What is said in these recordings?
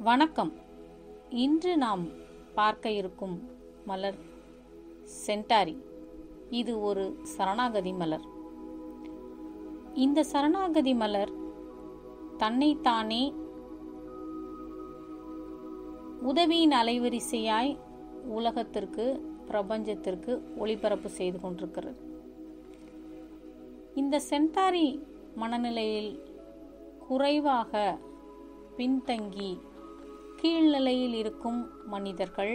வணக்கம் இன்று நாம் பார்க்க இருக்கும் மலர் சென்டாரி இது ஒரு சரணாகதி மலர் இந்த சரணாகதி மலர் தன்னைத்தானே உதவியின் அலைவரிசையாய் உலகத்திற்கு பிரபஞ்சத்திற்கு ஒளிபரப்பு செய்து கொண்டிருக்கிறது இந்த சென்டாரி மனநிலையில் குறைவாக பின்தங்கி கீழ்நிலையில் இருக்கும் மனிதர்கள்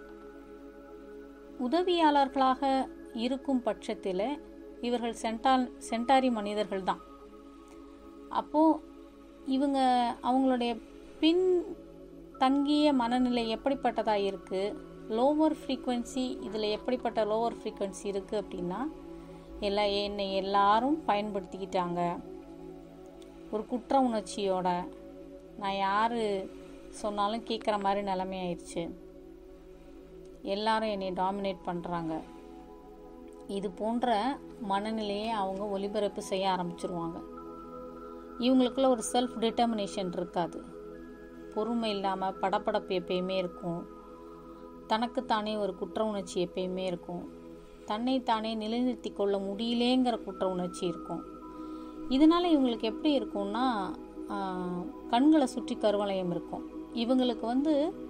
உதவியாளர்களாக இருக்கும் பட்சத்தில் இவர்கள் சென்டால் சென்டாரி மனிதர்கள் தான் அப்போது இவங்க அவங்களுடைய பின் தங்கிய மனநிலை எப்படிப்பட்டதாக இருக்குது லோவர் ஃப்ரீக்குவென்சி இதில் எப்படிப்பட்ட லோவர் ஃப்ரீக்குவென்சி இருக்குது அப்படின்னா எல்லா என்னை எல்லாரும் பயன்படுத்திக்கிட்டாங்க ஒரு குற்ற உணர்ச்சியோட நான் யார் சொன்னாலும் கேட்குற மாதிரி நிலைமை ஆயிடுச்சு எல்லாரும் என்னை டாமினேட் பண்ணுறாங்க இது போன்ற மனநிலையை அவங்க ஒளிபரப்பு செய்ய ஆரம்பிச்சிருவாங்க இவங்களுக்குள்ள ஒரு செல்ஃப் டிட்டர்மினேஷன் இருக்காது பொறுமை இல்லாமல் படப்படப்பு எப்பயுமே இருக்கும் தனக்குத்தானே ஒரு குற்ற உணர்ச்சி எப்பயுமே இருக்கும் தன்னைத்தானே நிலைநிறுத்தி கொள்ள முடியலேங்கிற குற்ற உணர்ச்சி இருக்கும் இதனால் இவங்களுக்கு எப்படி இருக்கும்னா கண்களை சுற்றி கருவளையம் இருக்கும் இவங்களுக்கு வந்து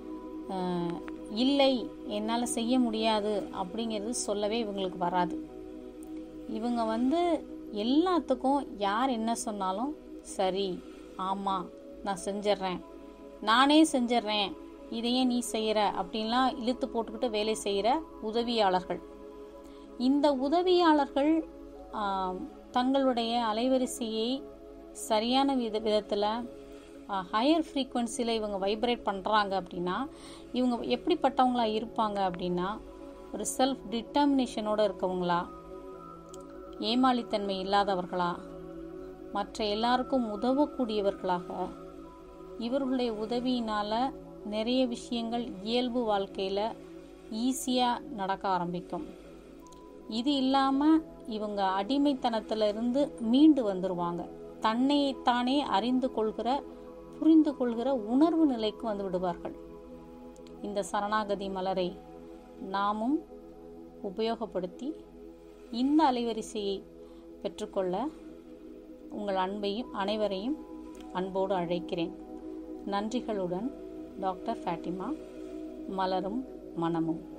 இல்லை என்னால் செய்ய முடியாது அப்படிங்கிறது சொல்லவே இவங்களுக்கு வராது இவங்க வந்து எல்லாத்துக்கும் யார் என்ன சொன்னாலும் சரி ஆமாம் நான் செஞ்சிட்றேன் நானே செஞ்சிட்றேன் இதையே நீ செய்கிற அப்படின்லாம் இழுத்து போட்டுக்கிட்டு வேலை செய்கிற உதவியாளர்கள் இந்த உதவியாளர்கள் தங்களுடைய அலைவரிசையை சரியான வித விதத்தில் ஹையர் ஃப்ரீக்குவென்சியில் இவங்க வைப்ரேட் பண்ணுறாங்க அப்படின்னா இவங்க எப்படிப்பட்டவங்களா இருப்பாங்க அப்படின்னா ஒரு செல்ஃப் டிட்டர்மினேஷனோடு இருக்கவங்களா ஏமாளித்தன்மை இல்லாதவர்களா மற்ற எல்லாருக்கும் உதவக்கூடியவர்களாக இவர்களுடைய உதவியினால் நிறைய விஷயங்கள் இயல்பு வாழ்க்கையில் ஈஸியாக நடக்க ஆரம்பிக்கும் இது இல்லாமல் இவங்க அடிமைத்தனத்திலிருந்து மீண்டு வந்துடுவாங்க தன்னைத்தானே அறிந்து கொள்கிற புரிந்து கொள்கிற உணர்வு நிலைக்கு வந்து விடுவார்கள் இந்த சரணாகதி மலரை நாமும் உபயோகப்படுத்தி இந்த அலைவரிசையை பெற்றுக்கொள்ள உங்கள் அன்பையும் அனைவரையும் அன்போடு அழைக்கிறேன் நன்றிகளுடன் டாக்டர் ஃபேட்டிமா மலரும் மனமும்